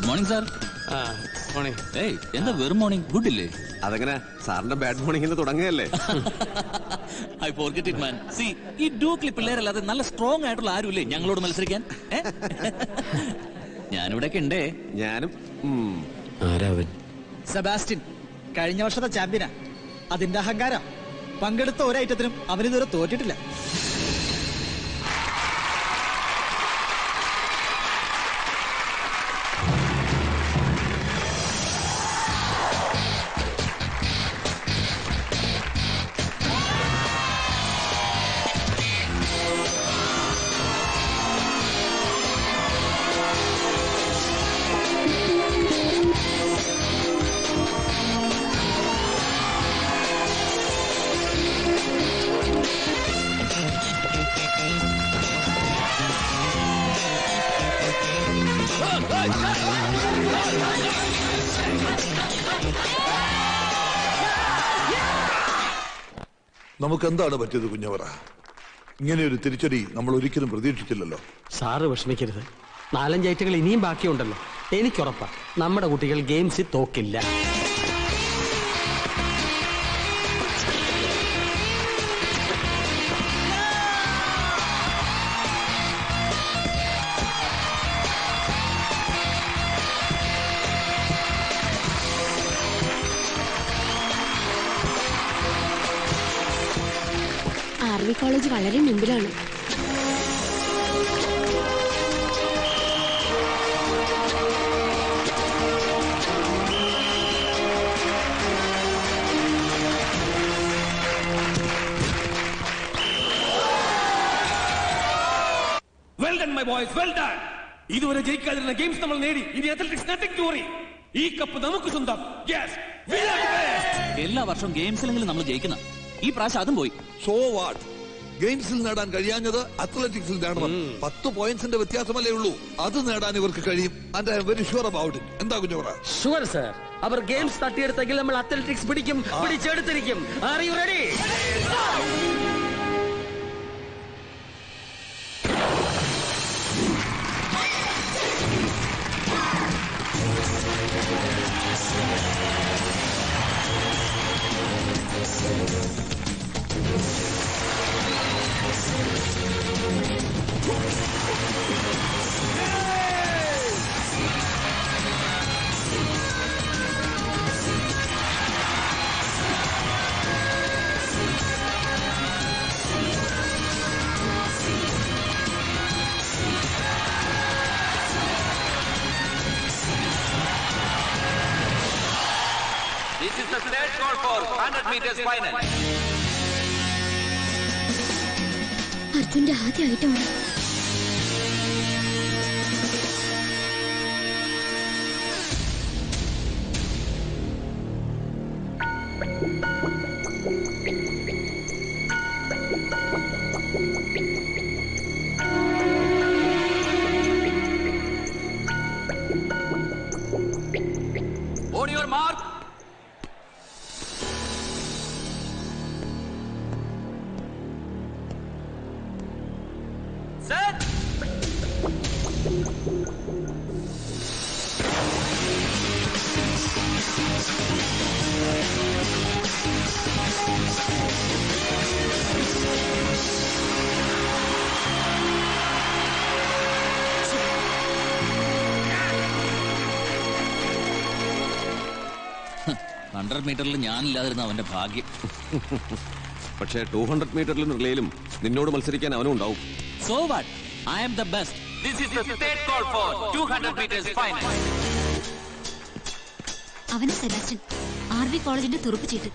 Good morning sir morning ഏയ് എന്താ വെറും മോർണിംഗ് ഗുഡ് ഇല്ലേ അതെങ്ങനെ സാറിന്റെ ബാഡ് മോർണിംഗ് തുടങ്ങുകയല്ലേ ഐ ഫോർഗെറ്റ് ഇറ്റ് മാൻ സി ഈ ഡൂക്ലി പിള്ളേരല്ലാതെ നല്ല സ്ട്രോങ് ആയിട്ടുള്ള ആരുമില്ലേ ഞങ്ങളോട് മത്സരിക്കാൻ ഏ? ഞാനിവിടെയൊക്കെ ഉണ്ടേ ഞാനും ഉം. ആരാവൻ സെബാസ്റ്റ്യൻ കഴിഞ്ഞ വർഷത്തെ ചാമ്പ്യനാ അതിന്റെ അഹങ്കാരം പങ്കെടുത്ത ഒരൈറ്റത്തിനും അവനിതുവരെ തോറ്റിട്ടില്ല നമുക്ക് എന്താണ് പറ്റിയത് കുഞ്ഞവറ ഇങ്ങനെ ഒരു തിരിച്ചടി നമ്മൾ ഒരിക്കലും പ്രതീക്ഷിച്ചില്ലല്ലോ സാറ് വിഷമിക്കരുത് നാലഞ്ച് ഐറ്റങ്ങൾ ഇനിയും ബാക്കിയുണ്ടല്ലോ എനിക്കുറപ്പാ നമ്മുടെ കുട്ടികൾ ഗെയിംസിൽ തോക്കില്ല ആർ വി കോളേജ് വളരെ മുമ്പിലാണ് well done my boys well done ഇതുവരെ ജയിക്കാതിരുന്ന ഗെയിംസ് നമ്മൾ നേടി ഇനി അത്ലറ്റിക്സ് നത്തിങ് ടു വറി ഈ കപ്പ് നമുക്ക് സ്വന്തം യെസ് എല്ലാ വർഷവും ഗെയിംസിലെങ്കിലും നമ്മൾ ജയിക്കുന്ന ഈ പ്രാവശ്യം അതും പോയി സോ വാട്ട് ഗെയിംസിൽ നേടാൻ കഴിയാഞ്ഞത് അത്ലറ്റിക്സിൽ നേടണം പത്ത് പോയിന്റ്സിന്റെ വ്യത്യാസമല്ലേ ഉള്ളൂ അത് നേടാൻ ഇവർക്ക് കഴിയും and I am very sure about it എന്താ കുഞ്ഞവറ ഷുവർ സർ അവർ ഗെയിംസ് തട്ടിയെടുത്തെങ്കിൽ നമ്മൾ അത്ലറ്റിക്സ് പിടിക്കും പിടിച്ചെടുത്തിരിക്കും are you ready This is the third call for 100 meters final. അർജുന്റെ ആദ്യ ഐറ്റമാണ് On your mark. Set. Hundred മീറ്ററിൽ ഞാനില്ലാതിരുന്ന അവന്റെ ഭാഗ്യം പക്ഷേ ടൂ ഹൺഡ്രഡ് മീറ്ററിലും റിലേയിലും നിന്നോട് മത്സരിക്കാൻ അവനും ഉണ്ടാവും so what I am the best This is the third call for 200 meters final. അവന് സെബാസ്റ്റ്യൻ ആർ വി കോളേജിന്റെ തുറപ്പ് ചീട്ട്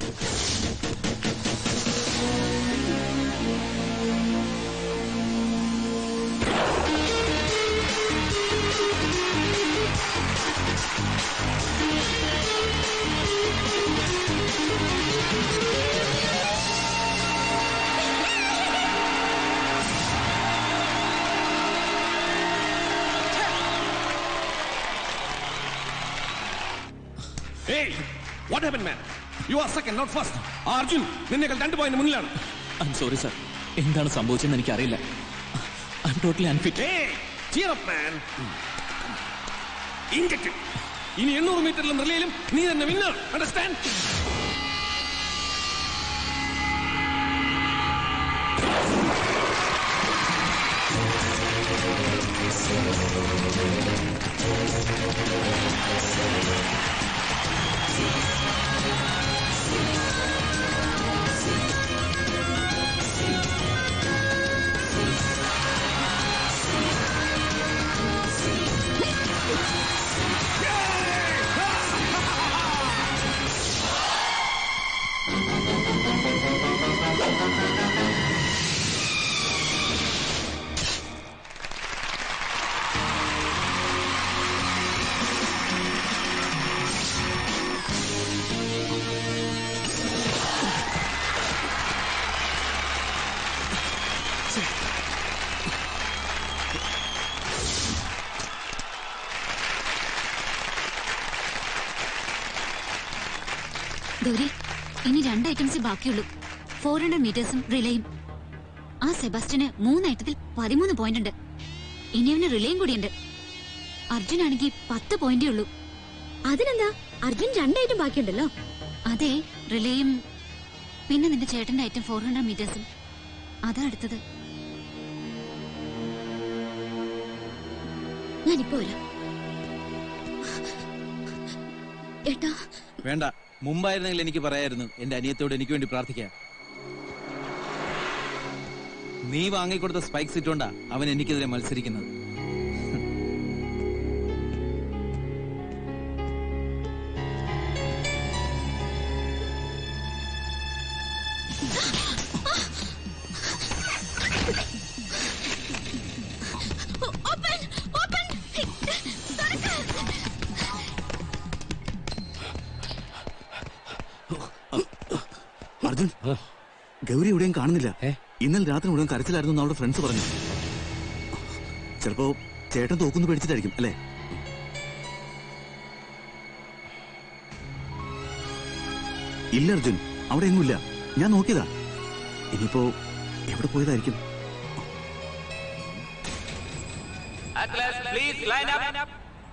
Hey, what happened, man? You are second, not first. Arjun നിന്നേക്കാൾ രണ്ട് പോയിന്റ് മുന്നിലാണ് ഐ എം സോറി സർ എന്താണ് സംഭവിച്ചതെന്ന് എനിക്കറിയില്ല I am totally unfit Hey, cheer up, man. Injected ഇനി എണ്ണൂറ് മീറ്ററിലും റിലേയിലും നീ തന്നെ വിന്നർ അണ്ടർസ്റ്റാൻഡ് ഗൗരി ഇനി രണ്ട് ഐറ്റംസ് ബാക്കിയുള്ളൂ ഫോർ ഹൺഡ്രഡ് മീറ്റേഴ്സും റിലേയും ആ സെബാസ്റ്റ്യന് മൂന്ന് ഐറ്റത്തിൽ പതിമൂന്ന് പോയിന്റ് ഉണ്ട് ഇനി അവന് റിലേയും കൂടിയുണ്ട് അർജുൻ ആണെങ്കിൽ പത്ത് പോയിന്റേ ഉള്ളൂ അതിനെന്താ അർജുൻ രണ്ട് ഐറ്റം ബാക്കിയുണ്ടല്ലോ അതെ റിലേയും പിന്നെ നിന്റെ ചേട്ടന്റെ ഐറ്റം ഫോർ ഹൺഡ്രഡ് മീറ്റേഴ്സും അതാ അടുത്തത് ഞാനിപ്പോ വരാം ഏട്ടാ വേണ്ട മുമ്പായിരുന്നെങ്കിൽ എനിക്ക് പറയായിരുന്നു എന്റെ അനിയത്തോട് എനിക്ക് വേണ്ടി പ്രാർത്ഥിക്കാൻ നീ വാങ്ങിക്കൊടുത്ത സ്പൈക്സ് ഇട്ടുകൊണ്ടാ അവൻ എനിക്കെതിരെ മത്സരിക്കുന്നത് ഓപ്പൺ ഓപ്പൺ അർജുൻ ഗൗരി എവിടെയും കാണുന്നില്ല ഇന്നലെ രാത്രി മുഴുവൻ കരച്ചിലായിരുന്നു എന്ന് അവളുടെ ഫ്രണ്ട്സ് പറഞ്ഞു ചിലപ്പോ ചേട്ടൻ തോക്കുന്നു പേടിച്ചിട്ടായിരിക്കും അല്ലേ ഇല്ല അർജുൻ അവിടെ എങ്ങുമില്ല ഞാൻ നോക്കിയതാ ഇനിയിപ്പോ എവിടെ പോയതായിരിക്കും Athletes, please line up.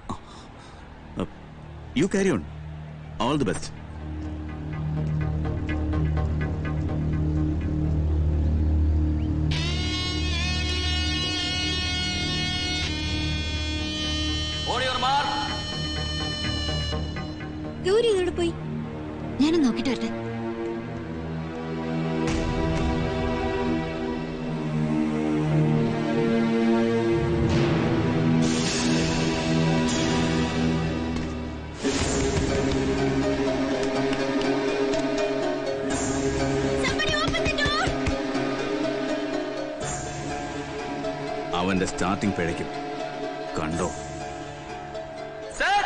You carry on all the best On your mark. Gauri ഇതോടെ പോയി ഞാനൊന്ന് നോക്കിട്ട് വരട്ടെ അവന്റെ സ്റ്റാർട്ടിംഗ് പിഴയ്ക്കും കണ്ടോ Set.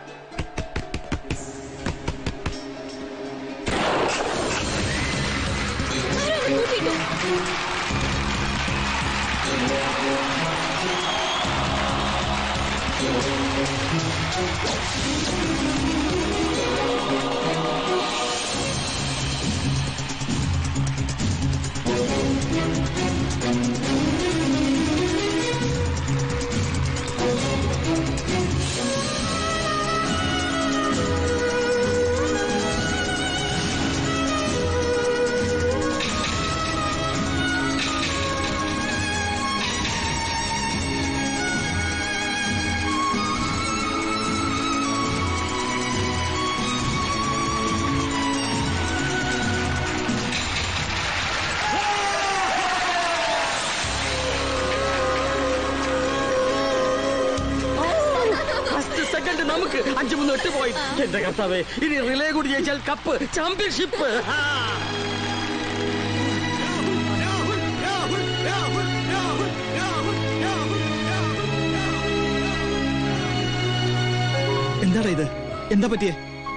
ഫസ്റ്റ് സെക്കൻഡ് നമുക്ക് അഞ്ചു മൂന്ന് എട്ട് പോയി എന്റെ കർത്താവേ ഇനി റിലേ കൂടി ജയിച്ചാൽ കപ്പ് ചാമ്പ്യൻഷിപ്പ് എന്താടാ ഇത് എന്താ പറ്റിയേ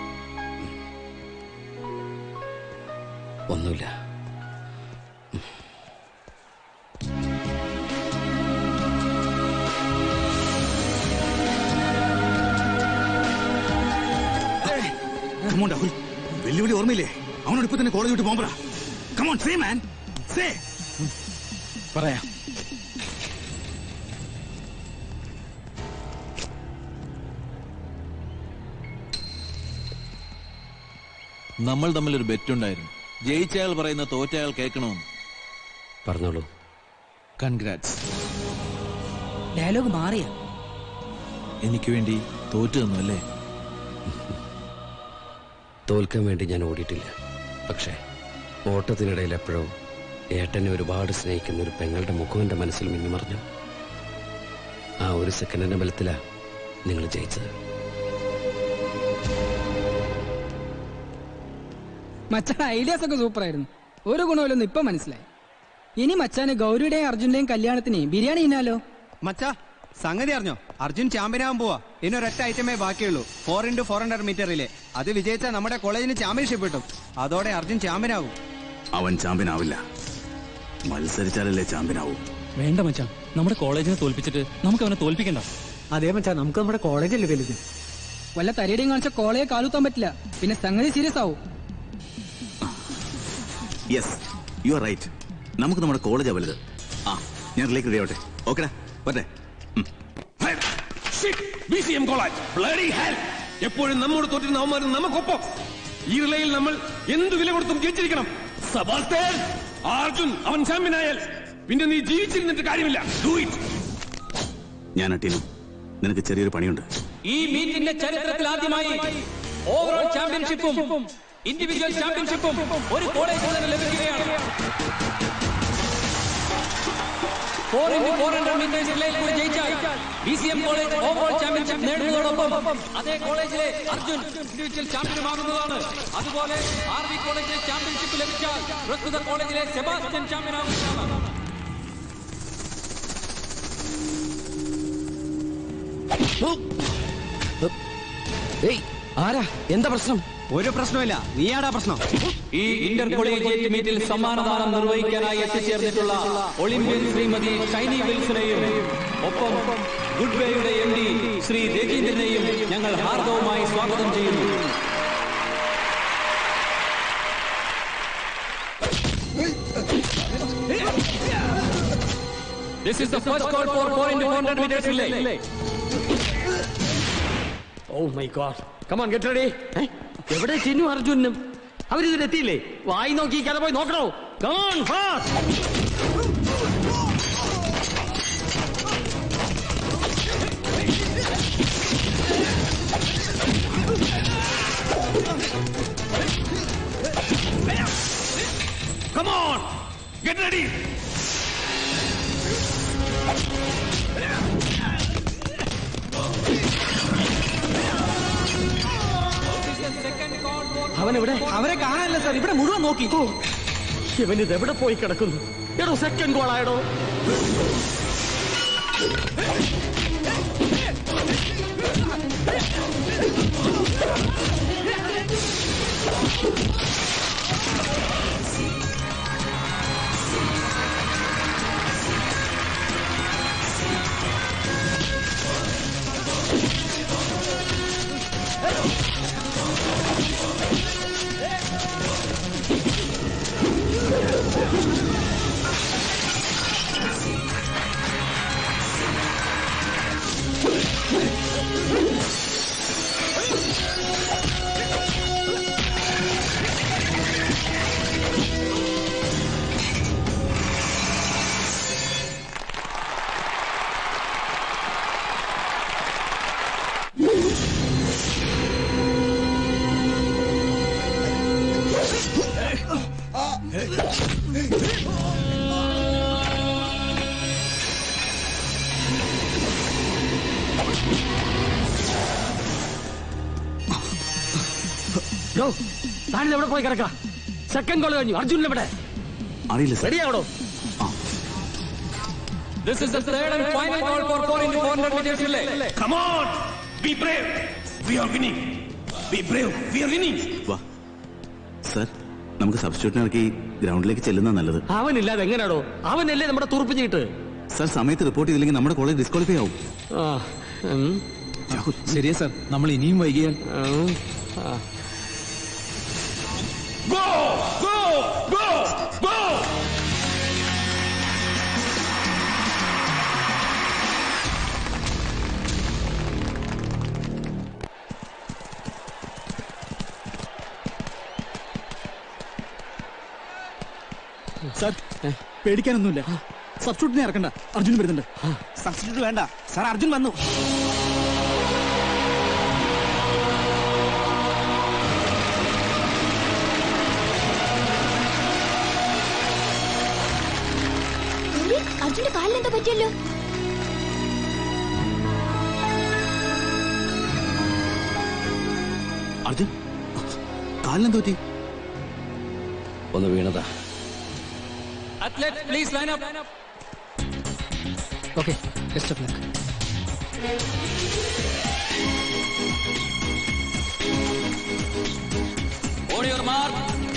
ഒന്നുമില്ല കമോൺ രാഹുൽ വെല്ലുവിളി ഓർമ്മയില്ലേ അവനോട് ഇപ്പൊ തന്നെ കോളേജ് വിട്ട് പോകാൻ പറ കമോൺ സേ മാൻ സേ പറയാം നമ്മൾ തമ്മിൽ ഒരു ബെറ്റ് ഉണ്ടായിരുന്നു ജയിച്ചയാൾ പറയുന്ന തോറ്റയാൾ കേൾക്കണമെന്ന് പറഞ്ഞോളൂ കൺഗ്രാറ്റ്സ് ഡയലോഗ് മാറിയ എനിക്ക് വേണ്ടി തോറ്റു തന്നു അല്ലേ തോൽക്കാൻ വേണ്ടി ഞാൻ ഓടിയിട്ടില്ല പക്ഷേ ഓട്ടത്തിനിടയിൽ എപ്പോഴോ ഏട്ടനെ ഒരുപാട് സ്നേഹിക്കുന്ന ഒരു പെങ്ങളുടെ മുഖം എൻ്റെ മനസ്സിൽ മിന്നിമറിഞ്ഞു ആ ഒരു സെക്കൻഡിന്റെ ബലത്തിലാ നിങ്ങൾ ജയിച്ചത് മച്ചാൻ ഐഡിയാസ് ഒക്കെ സൂപ്പർ ആയിരുന്നു ഒരു ഗുണമില്ലെന്ന് ഇപ്പൊ മനസ്സിലായി ഇനി മച്ചാന് ഗൗരിയുടെയും അർജുന്റെയും കല്യാണത്തിന് ബിരിയാണി ഇന്നാലോ മച്ചാ സംഗതി അറിഞ്ഞോ അർജുൻ ചാമ്പ്യനാകാൻ പോവാ ഇനി ഒരൊറ്റ ഐറ്റമേ ബാക്കിയുള്ളൂ ഫോർ ഇന്റു ഫോർ ഹൺഡ്രഡ് മീറ്ററിലെ അത് വിജയിച്ചാൽ നമ്മുടെ കോളേജിന് ചാമ്പ്യൻഷിപ്പ് കിട്ടും അതോടെ അർജുൻ ചാമ്പ്യനാകും അവൻ ചാമ്പ്യൻ ആവില്ല മത്സരിച്ചാലല്ലേ ചാമ്പ്യൻ ആവൂ വേണ്ട മച്ചാ നമ്മുടെ കോളേജിനെ തോൽപ്പിച്ചിട്ട് നമുക്ക് അവനെ തോൽപ്പിക്കണ്ട അതേ മച്ചാ നമുക്ക് നമ്മുടെ കോളേജല്ലേ വലുത് വല്ല തരിയുടെയും കാണിച്ച കോളേജ് കാലുത്താൻ പറ്റില്ല പിന്നെ സംഗതി സീരിയസ് ആവും യെസ് യു ആർ റൈറ്റ് നമുക്ക് നമ്മുടെ കോളേജാ വലുത് ആ ഞാൻ റിലേക്ക് റെഡി ആവട്ടെ ഓക്കെടാ പറ്റേ B C M college bloody hell എപ്പോഴും നമ്മോട് തോറ്റിരുന്ന അവന്മാരും നമുക്കൊപ്പം ഈ റിലയിൽ നമ്മൾ എന്ത് വില കൊടുത്തും ജയിച്ചിരിക്കണം സബാസ്റ്റ്യൻ അർജുൻ അവൻ ചാമ്പ്യനായാൽ പിന്നെ നീ ജീവിച്ചിരുന്നിട്ട് കാര്യമില്ല ഡു ഇറ്റ് ഞാൻ അട്ടീനു നിനക്ക് ചെറിയൊരു പണിയുണ്ട് ഈ മീറ്റിന്റെ ചരിത്രത്തിൽ ആദ്യമായി ഓവറോൾ ചാമ്പ്യൻഷിപ്പും ഇൻഡിവിജ്വൽ ചാമ്പ്യൻഷിപ്പും ഒരു കോളേജിൽ തന്നെ ലഭിക്കുകയാണ് four into four hundred meters റിലേയിൽ കൂടി ജയിച്ചാൽ B C M college overall championship നേടുന്നതോടൊപ്പം അതേ കോളേജിലെ അർജുൻ ഇൻഡിവിജ്വൽ ചാമ്പ്യനുമാകുന്നതാണ് അതുപോലെ ആർ വി കോളേജിലെ ചാമ്പ്യൻഷിപ്പ് ലഭിച്ചാൽ പ്രസ്തുത കോളേജിലെ സെബാസ്റ്റ്യൻ ചാമ്പ്യനാകുന്നതാണ് ആരാ എന്താ പ്രശ്നം ഒരു പ്രശ്നമില്ല നീയാടാ പ്രശ്നം ഈ ഇന്റർ കൊളീജിയറ്റ് മീറ്റിൽ സമ്മാനദാനം നിർവഹിക്കാനായി എത്തിച്ചേർന്നിട്ടുള്ള ഒളിമ്പ്യൻ ശ്രീമതി ഷൈനി വിൽസനെയും ഒപ്പം ഗുഡ്വേയുടെ എം ഡി ശ്രീ രജീന്ദ്രനെയും ഞങ്ങൾ ഹാർദവുമായി സ്വാഗതം ചെയ്യുന്നു This is the first call for 4 into 400 meters relay. Oh my god come on get ready എവിടെ ചിന്നു അർജുനും അവരിതിലെത്തിയില്ലേ വായി നോക്കി കഥ പോയി നോക്കണോ come on fast Come on! Get ready! അവൻ എവിടെ അവരെ കാണാനല്ല സാർ ഇവിടെ മുഴുവൻ നോക്കി ഇവൻ ഇത് എവിടെ പോയി കിടക്കുന്നു എടോ സെക്കൻഡ് ഗോളായടോ യോ താനിത് എവിടെ പോയി കിടക്ക സെക്കൻഡ് ഗോൾ കഴിഞ്ഞു അർജുൻ എവിടെ അറിയില്ല സർ റെഡിയാവടോ This is the third and final call for 4 into 400 meters relay. Come on! Be brave! We are winning! Be brave! We are winning! വാ സർ നമുക്ക് സബ്സ്റ്റിറ്റ്യൂട്ടിനെ ഇറക്കി ഗ്രൗണ്ടിലേക്ക് ചെല്ലുന്ന നല്ലത് അവനില്ലാതെ എങ്ങനെയാടോ അവനല്ലേ നമ്മുടെ തുറപ്പിച്ചിട്ട് സർ സമയത്ത് റിപ്പോർട്ട് ചെയ്തില്ലെങ്കിൽ നമ്മുടെ കോളേജ് ഡിസ്ക്വാളിഫൈ ആവും ശരിയാ സർ നമ്മൾ ഇനിയും വൈകിയാൽ Go! Go! Go! Go! Sir പേടിക്കാനൊന്നുമില്ല സബ്സ്റ്റിറ്റ്യൂട്ടിനെ ഇറക്കണ്ട അർജുൻ വരുന്നുണ്ട് സബ്സ്റ്റിറ്റ്യൂട്ട് വേണ്ട സാർ അർജുൻ വന്നു അർജുന്റെ കാലിലെന്താ പറ്റിയല്ലോ അർജുൻ കാലിനെന്ത് പറ്റി ഒന്ന് വീണതാ Athletes, please line up. Okay best of luck On your mark.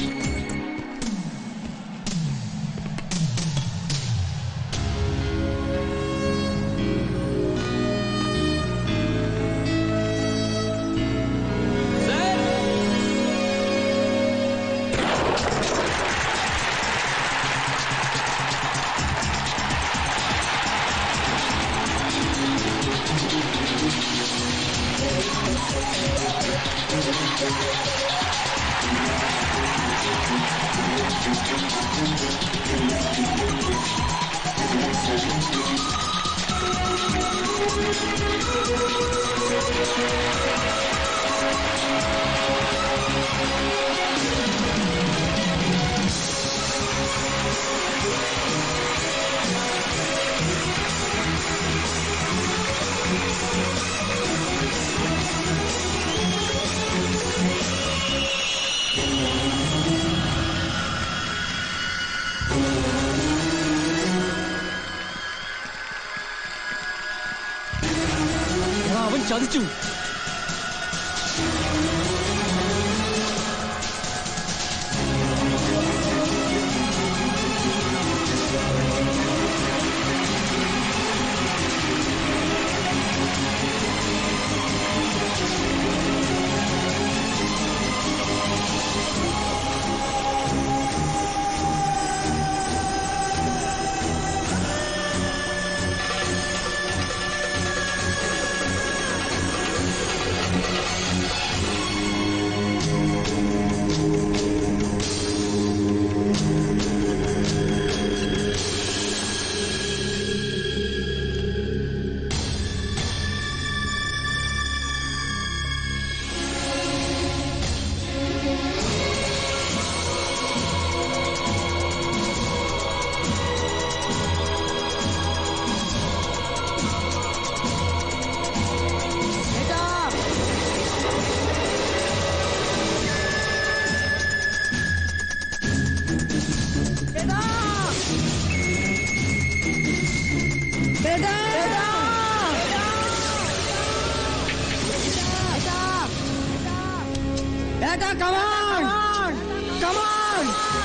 അവൻ ചതിച്ചു ഏട്ടാ കമാൺ കമാൺ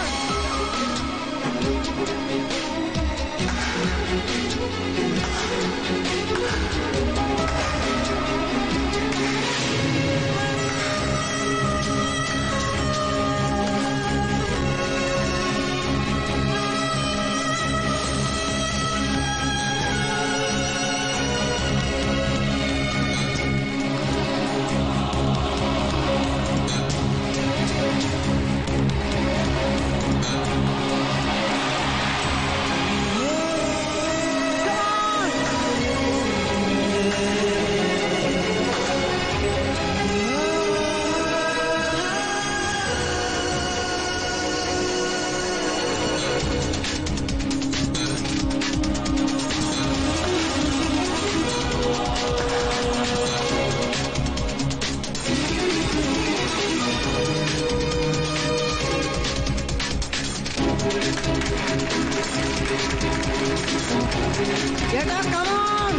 ഏട്ടാ come on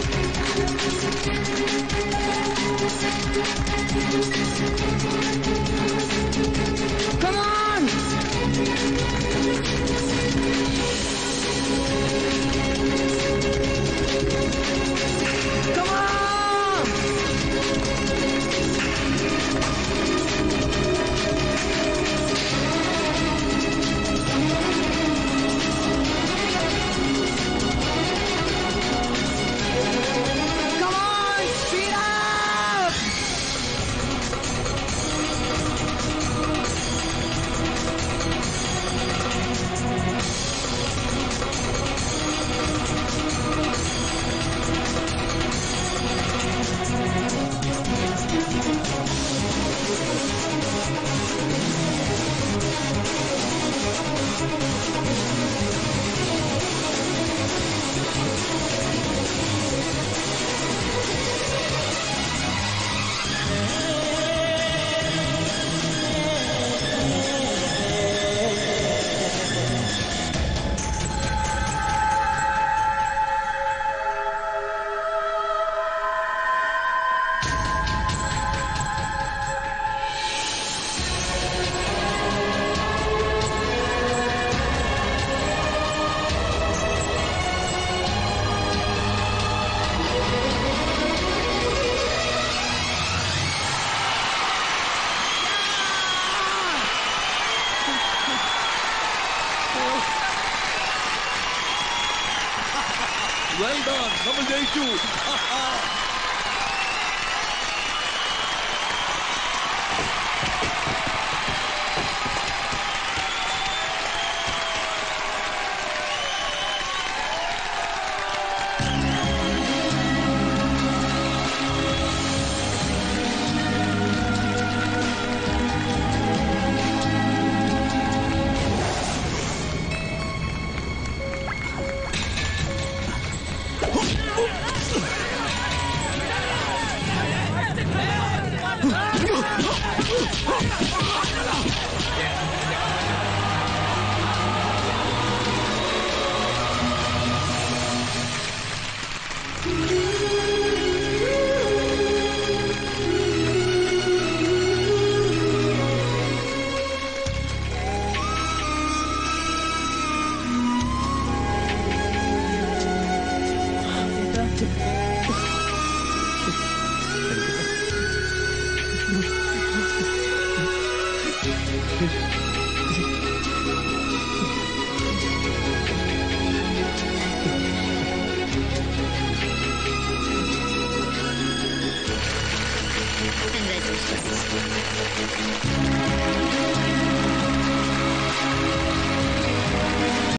come on Come on, speed up! Well done നമ്മൾ ജയിച്ചു